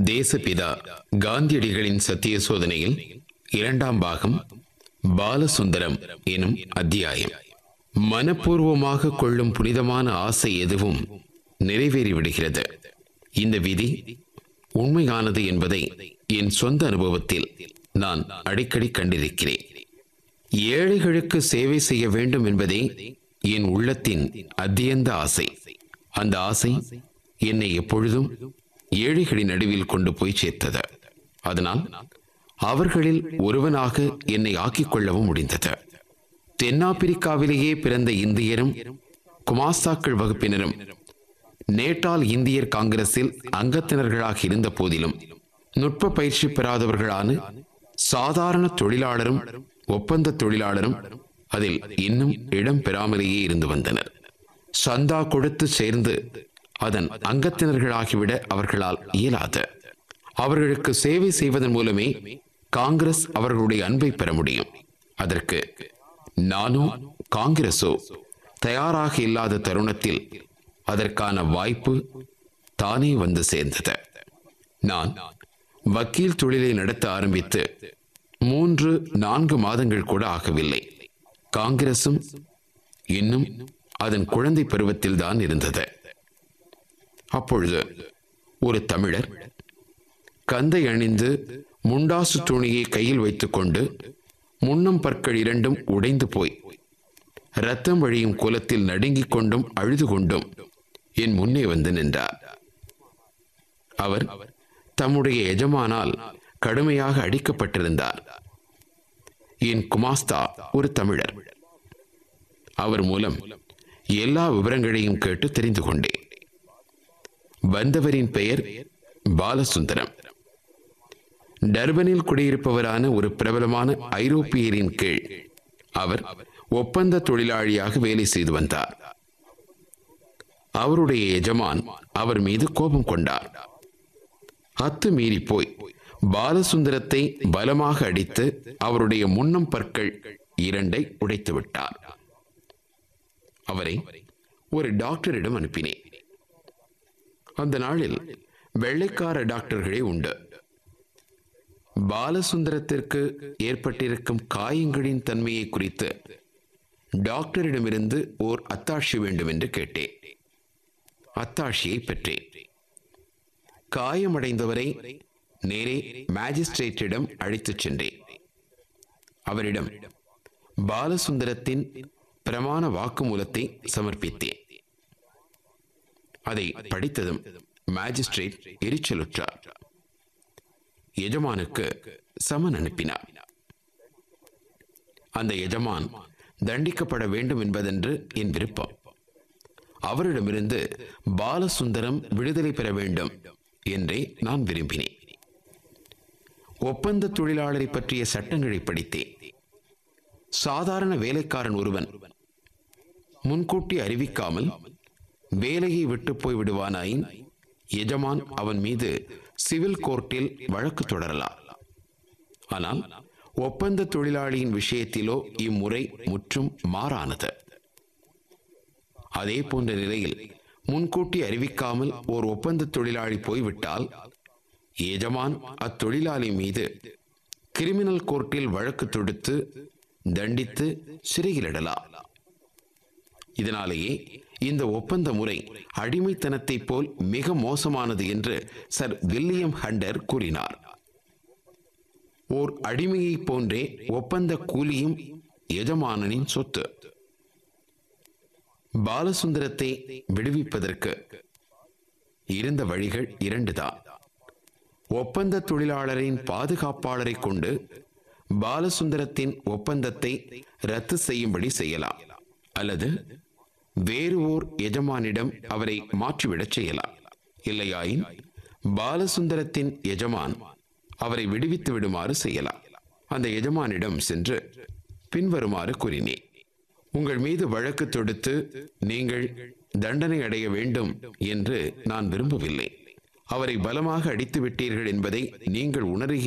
தேசபிதா காந்தியடிகளின் சத்திய சோதனையில் இரண்டாம் பாகம் பாலசுந்தரம் எனும் அத்தியாயம் மனப்பூர்வமாக கொள்ளும் புனிதமான ஆசை எதுவும் நிறைவேறிவிடுகிறது இந்த விதி உண்மையானது என்பதை என் சொந்த அனுபவத்தில் நான் அடிக்கடி கண்டிருக்கிறேன் ஏழைகளுக்கு சேவை செய்ய வேண்டும் என்பதே என் உள்ளத்தின் அத்தியந்த ஆசை அந்த ஆசை என்னை எப்பொழுதும் ஏழைகளின் நடுவில் கொண்டு போய் சேர்த்தது அதனால் அவர்களில் ஒருவனாக என்னை ஆக்கிக் கொள்ளவும் முடிந்தது தென்னாப்பிரிக்காவிலேயே பிறந்த இந்தியரும் குமாஸ்தாக்கள் வகுப்பினரும் நேட்டால் இந்தியர் காங்கிரஸில் அங்கத்தினர்களாக இருந்த போதிலும் நுட்ப பயிற்சி பெறாதவர்களான சாதாரண தொழிலாளரும் ஒப்பந்த தொழிலாளரும் அதில் இன்னும் இடம் பெறாமலேயே இருந்து வந்தனர் சந்தா கொடுத்து சேர்ந்து அதன் அங்கத்தினர்களாகிவிட அவர்களால் இயலாது அவர்களுக்கு சேவை செய்வதன் மூலமே காங்கிரஸ் அவர்களுடைய அன்பை பெற முடியும் அதற்கு நானோ காங்கிரஸோ தயாராக இல்லாத தருணத்தில் அதற்கான வாய்ப்பு தானே வந்து சேர்ந்தது நான் வக்கீல் தொழிலை நடத்த ஆரம்பித்து மூன்று நான்கு மாதங்கள் கூட ஆகவில்லை காங்கிரசும் இன்னும் அதன் குழந்தை பருவத்தில் தான் இருந்தது அப்பொழுது ஒரு தமிழர் கந்தை அணிந்து முண்டாசு துணியை கையில் வைத்துக்கொண்டு முன்னம் பற்கள் இரண்டும் உடைந்து போய் ரத்தம் வழியும் குலத்தில் நடுங்கிக் கொண்டும் அழுது கொண்டும் என் முன்னே வந்து நின்றார் அவர் தம்முடைய எஜமானால் கடுமையாக அடிக்கப்பட்டிருந்தார் என் குமாஸ்தா ஒரு தமிழர் அவர் மூலம் எல்லா விவரங்களையும் கேட்டு தெரிந்து கொண்டேன் வந்தவரின் பெயர் பாலசுந்தரம் டர்பனில் குடியிருப்பவரான ஒரு பிரபலமான ஐரோப்பியரின் கீழ் அவர் ஒப்பந்த தொழிலாளியாக வேலை செய்து வந்தார் அவருடைய எஜமான் அவர் மீது கோபம் கொண்டார் அத்து மீறி போய் பாலசுந்தரத்தை பலமாக அடித்து அவருடைய முன்னம் பற்கள் இரண்டை உடைத்து விட்டார் அவரை ஒரு டாக்டரிடம் அனுப்பினேன் அந்த நாளில் வெள்ளைக்கார டாக்டர்களே உண்டு பாலசுந்தரத்திற்கு ஏற்பட்டிருக்கும் காயங்களின் தன்மையை குறித்து டாக்டரிடமிருந்து ஓர் அத்தாட்சி வேண்டும் என்று கேட்டேன் அத்தாட்சியை பெற்றேன் காயமடைந்தவரை நேரே மேஜிஸ்ட்ரேட்டிடம் அழைத்துச் சென்றேன் அவரிடம் பாலசுந்தரத்தின் பிரமாண வாக்குமூலத்தை சமர்ப்பித்தேன் அதை படித்ததும் மேஜிஸ்ட்ரேட் எரிச்சலுற்றார் எஜமானுக்கு சமன் அனுப்பினார் அந்த எஜமான் தண்டிக்கப்பட வேண்டும் என்பதென்று என் விருப்பம் அவரிடமிருந்து பாலசுந்தரம் விடுதலை பெற வேண்டும் என்றே நான் விரும்பினேன் ஒப்பந்த தொழிலாளரை பற்றிய சட்டங்களை படித்தேன் சாதாரண வேலைக்காரன் ஒருவன் முன்கூட்டி அறிவிக்காமல் வேலையை விட்டு போய் விடுவானாயின் எஜமான் அவன் மீது சிவில் கோர்ட்டில் வழக்கு தொடரலாம் ஆனால் ஒப்பந்த தொழிலாளியின் விஷயத்திலோ இம்முறை முற்றும் மாறானது அதே போன்ற நிலையில் முன்கூட்டி அறிவிக்காமல் ஓர் ஒப்பந்த தொழிலாளி போய்விட்டால் எஜமான் அத்தொழிலாளி மீது கிரிமினல் கோர்ட்டில் வழக்கு தொடுத்து தண்டித்து சிறையிலிடலாம் இதனாலேயே இந்த ஒப்பந்த முறை அடிமைத்தனத்தை போல் மிக மோசமானது என்று சர் வில்லியம் ஹண்டர் கூறினார் ஓர் அடிமையைப் போன்றே ஒப்பந்த கூலியும் எஜமானனின் சொத்து பாலசுந்தரத்தை விடுவிப்பதற்கு இருந்த வழிகள் இரண்டுதான் ஒப்பந்த தொழிலாளரின் பாதுகாப்பாளரை கொண்டு பாலசுந்தரத்தின் ஒப்பந்தத்தை ரத்து செய்யும்படி செய்யலாம் அல்லது வேறு ஓர் எஜமானிடம் அவரை மாற்றிவிடச் செய்யலாம் இல்லையாயின் பாலசுந்தரத்தின் எஜமான் அவரை விடுவித்து விடுமாறு செய்யலாம் அந்த எஜமானிடம் சென்று பின்வருமாறு கூறினேன் உங்கள் மீது வழக்கு தொடுத்து நீங்கள் தண்டனை அடைய வேண்டும் என்று நான் விரும்பவில்லை அவரை பலமாக அடித்து விட்டீர்கள் என்பதை நீங்கள் உணர்கிறீர்கள்